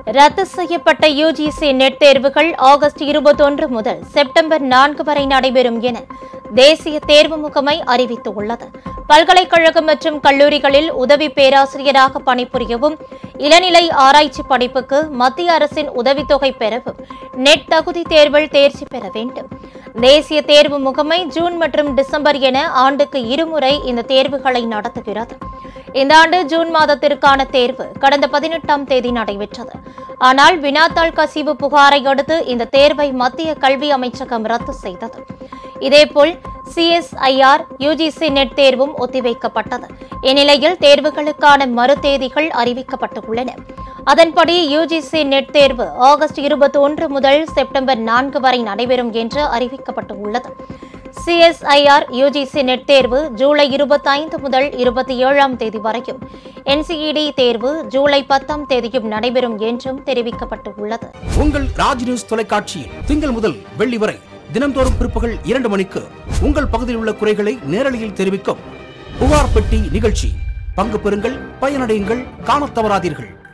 ரத்து செய்யப்பட்ட UGC net தேர்வுகள் ஆகஸ்ட் இருபத்தொன்று முதல் செப்டம்பர் நான்கு வரை நடைபெறும் என தேசிய தேர்வு முகமை அறிவித்துள்ளது பல்கலைக்கழகம் மற்றும் கல்லூரிகளில் உதவி பேராசிரியராக பணிபுரியவும் இளநிலை ஆராய்ச்சி படிப்புக்கு மத்திய அரசின் உதவித்தொகை பெறவும் நெட் தகுதி தேர்வில் தேர்ச்சி பெற வேண்டும் தேசிய தேர்வு முகமை ஜூன் மற்றும் டிசம்பர் என ஆண்டுக்கு இருமுறை இந்த தேர்வுகளை நடத்துகிறது இந்த ஆண்டு ஜூன் மாதத்திற்கான தேர்வு கடந்த பதினெட்டாம் தேதி நடைபெற்றது ஆனால் வினாத்தாள் கசிவு புகாரை அடுத்து இந்த தேர்வை மத்திய கல்வி அமைச்சகம் ரத்து செய்தது இதேபோல் சிஎஸ்ஐஆர் யுஜிசி நெட் தேர்வும் ஒத்திவைக்கப்பட்டது இந்நிலையில் தேர்வுகளுக்கான மறு தேதிகள் அறிவிக்கப்பட்டுள்ளன அதன்படி யுஜிசி நெட் தேர்வு ஆகஸ்ட் இருபத்தி ஒன்று முதல் செப்டம்பர் நான்கு வரை நடைபெறும் என்று அறிவிக்கப்பட்டுள்ளது சிஎஸ்ஐஆர் யுஜிசி நெட் தேர்வு ஜூலை இருபத்தைந்து முதல் இருபத்தி ஏழாம் தேதி வரையும் என்சிஇடி தேர்வு ஜூலை பத்தாம் தேதியும் நடைபெறும் என்றும் தெரிவிக்கப்பட்டுள்ளது உங்கள் ராஜ் நியூஸ் தொலைக்காட்சியில் திங்கள் முதல் வெள்ளி வரை தினம்தோறும் பிற்பகல் இரண்டு மணிக்கு உங்கள் பகுதியில் உள்ள குறைகளை நேரலையில் தெரிவிக்கும் புகார் பெட்டி நிகழ்ச்சி பங்கு பெறுங்கள் பயனடையுங்கள் காணத் தவறாதீர்கள்